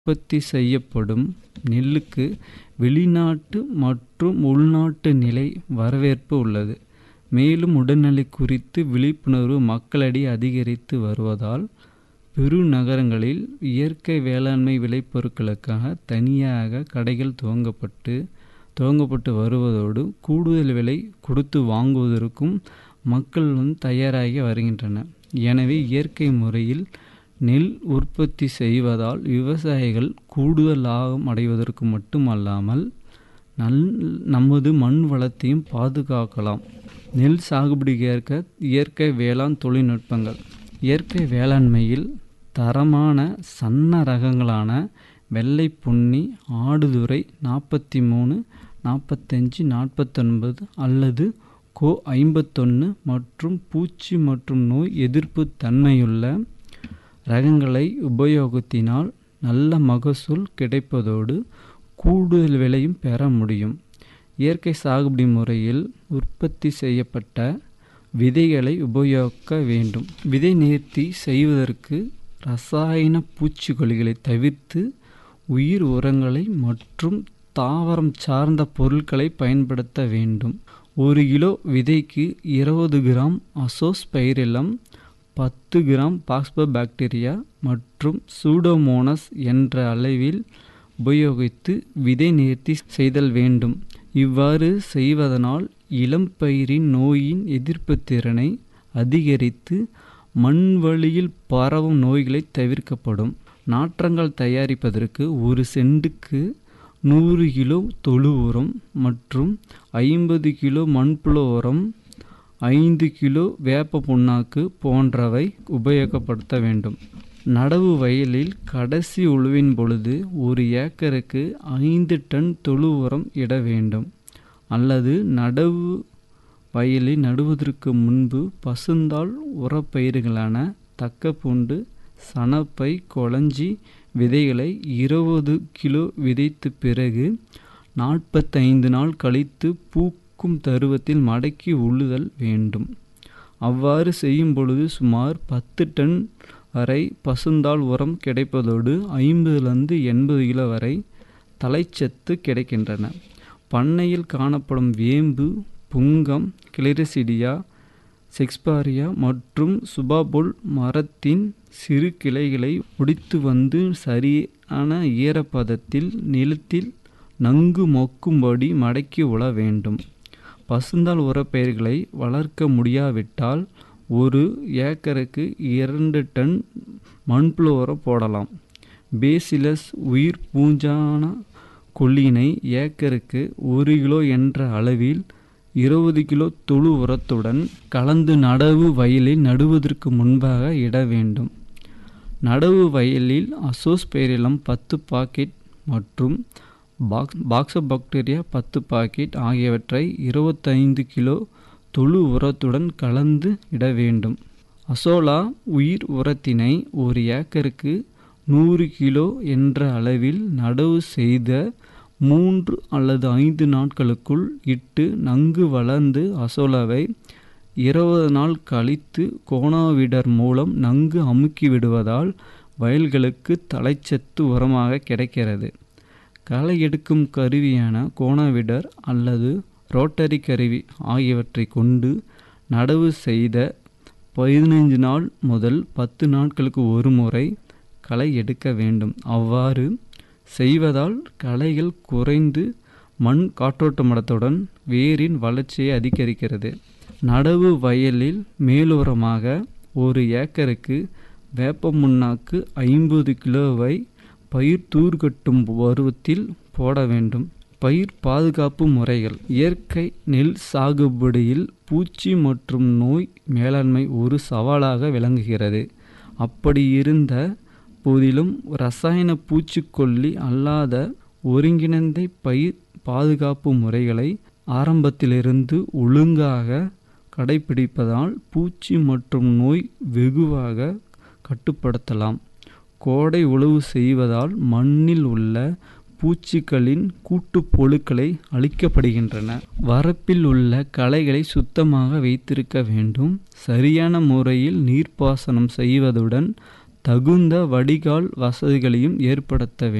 உற்பத்தி செய்யப்படும் நெல்லுக்கு வெளிநாட்டு மற்றும் உள்நாட்டு நிலை வரவேற்பு உள்ளது. மேலும் உடல்நிலை குறித்து விழிப்புணர்வு மக்களிடையே அதிகரித்து வருவதால் பெருநகரங்களில் இயற்கை வேளாண்மை விளைபொருட்களுக்காக தனியாக கடைகள் துவங்கப்பட்டு துவங்கப்பட்டு வருவதோடு கூடுதல் விலை கொடுத்து வாங்குவதற்கும் மக்கள் வந்து தயாராகி வருகின்றனர். எனவே இயற்கை முறையில் நெல் உற்பத்தி செய்வதால் விவசாயிகள் கூடுதல் லாபம் அடைவதற்கு மட்டுமல்லாமல் நல் நமது மண் வளத்தையும் பாதுகாக்கலாம். நெல் சாகுபடிக்கேற்ற இயற்கை வேளாண் தொழில்நுட்பங்கள் இயற்கை வேளாண்மையில் தரமான சன்ன ரகங்களான வெள்ளை பொன்னி, ஆடுதுறை நாற்பத்து மூணு, நாற்பத்தஞ்சு, நாற்பத்தொன்பது அல்லது கோ ஐம்பத்தொன்னு மற்றும் பூச்சி மற்றும் நோய் எதிர்ப்பு தன்மையுள்ள ரகங்களை உபயோகத்தினால் நல்ல மகசூல் கிடைப்பதோடு கூடுதல் விலையும் பெற முடியும். இயற்கை சாகுபடி முறையில் உற்பத்தி செய்யப்பட்ட விதைகளை உபயோகிக்க வேண்டும். விதை நேர்த்தி செய்வதற்கு ரசாயன பூச்சிக்கொல்லிகளை தவிர்த்து உயிர் உரங்களை மற்றும் தாவரம் சார்ந்த பொருட்களை பயன்படுத்த வேண்டும். ஒரு கிலோ விதைக்கு இருபது கிராம் அசோஸ்பைரில்லம், பத்து கிராம் பாஸ்போபாக்டீரியா மற்றும் சூடோமோனாஸ் என்ற அளவில் உபயோகித்து விதை நேர்த்தி செய்தல் வேண்டும். இவ்வாறு செய்வதனால் இளம்பயிரின் நோயின் எதிர்ப்புத் திறனை அதிகரித்து மண்வழியில் பரவும் நோய்கள் தவிர்க்கப்படும். நாற்றங்கள் தயாரிப்பதற்கு ஒரு சென்டுக்கு நூறு கிலோ தொழு உரம் மற்றும் ஐம்பது கிலோ மண்புழு உரம், ஐந்து கிலோ வேப்ப புண்ணாக்கு போன்றவை உபயோகப்படுத்த வேண்டும். நடவு வயலில் கடைசி உழுவின் பொழுது ஒரு ஏக்கருக்கு ஐந்து டன் தொழு உரம் இட வேண்டும். அல்லது நடவு வயலை நடுவதற்கு முன்பு பசுந்தாள் உரப்பயிர்களான தக்கப்பூண்டு, சணப்பை, கொளஞ்சி விதைகளை இருபது கிலோ விதைத்த பிறகு நாற்பத்தைந்து நாள் கழித்து பூக்கும் பருவத்தில் மடக்கி உழுதல் வேண்டும். அவ்வாறு செய்யும் பொழுது சுமார் பத்து டன் வரை பசுந்தாள் உரம் கிடைப்பதோடு ஐம்பதிலிருந்து எண்பது கிலோ வரை தழைச்சத்து கிடைக்கின்றன. பண்ணையில் காணப்படும் வேம்பு, புங்கம், கிளரிசிடியா, செக்ஸ்பாரியா மற்றும் சுபாபுல் மரத்தின் சிறு கிளைகளை ஒடித்து வந்து சரியான ஈரப்பதத்தில் நிலத்தில் நன்கு மொக்கும்படி மடக்கி உழ வேண்டும். பசுந்தாள் உரப்பயிர்களை வளர்க்க முடியாவிட்டால் ஒரு ஏக்கருக்கு இரண்டு டன் மண்புழு உரம் போடலாம். பேசிலஸ் உயிர் பூஞ்சான கொல்லினை ஏக்கருக்கு ஒரு கிலோ என்ற அளவில் இருபது கிலோ தொழு உரத்துடன் கலந்து நடவு வயலில் நடுவதற்கு முன்பாக இட வேண்டும். நடவு வயலில் அசோஸ்பைரில்லம் பத்து பாக்கெட் மற்றும் பாக்டோபாக்டீரியா பத்து பாக்கெட் ஆகியவற்றை இருபத்தைந்து கிலோ தொழு உரத்துடன் கலந்து இட வேண்டும். அசோலா உயிர் உரத்தினை ஒரு ஏக்கருக்கு நூறு கிலோ என்ற அளவில் நடவு செய்த மூன்று அல்லது ஐந்து நாட்களுக்குள் இட்டு நன்கு வளர்ந்த அசோலாவை இருபது நாள் கழித்து கோனோவிடர் மூலம் நன்கு அமுக்கி விடுவதால் வயல்களுக்கு தழைச்சத்து உரமாக கிடைக்கிறது. களை எடுக்கும் கருவியான கோனோவிடர் அல்லது ரோட்டரி கருவி ஆகியவற்றை கொண்டு நடவு செய்த பதினைந்து நாள் முதல் பத்து நாட்களுக்கு ஒரு முறை களை எடுக்க வேண்டும். அவ்வாறு செய்வதால் களைகள் குறைந்து மண் காற்றோட்டத்துடன் வேரின் வளர்ச்சியை அதிகரிக்கிறது. நடவு வயலில் மேலுரமாக ஒரு ஏக்கருக்கு வேப்ப புண்ணாக்கு ஐம்பது கிலோவை பயிர் தூர்கட்டும் பருவத்தில் போட வேண்டும். பயிர் பாதுகாப்பு முறைகள் இயற்கை நெல் சாகுபடியில் பூச்சி மற்றும் நோய் மேலாண்மை ஒரு சவாலாக விளங்குகிறது. அப்படியிருந்த போதிலும் ரசாயன பூச்சிக்கொல்லி அல்லாத ஒருங்கிணைந்த பயிர் பாதுகாப்பு முறைகளை ஆரம்பத்திலிருந்து ஒழுங்காக கடைபிடிப்பதால் பூச்சி மற்றும் நோய் வெகுவாக கட்டுப்படுத்தலாம். கோடை உழவு செய்வதால் மண்ணில் உள்ள பூச்சிகளின் கூட்டுப்புழுக்கள் அழிக்கப்படுகின்றன. வரப்பில் உள்ள களைகளை சுத்தமாக வைத்திருக்க வேண்டும். சரியான முறையில் நீர்ப்பாசனம் செய்வதுடன் தகுந்த வடிகால் வசதிகளையும் ஏற்படுத்த வேண்டும்.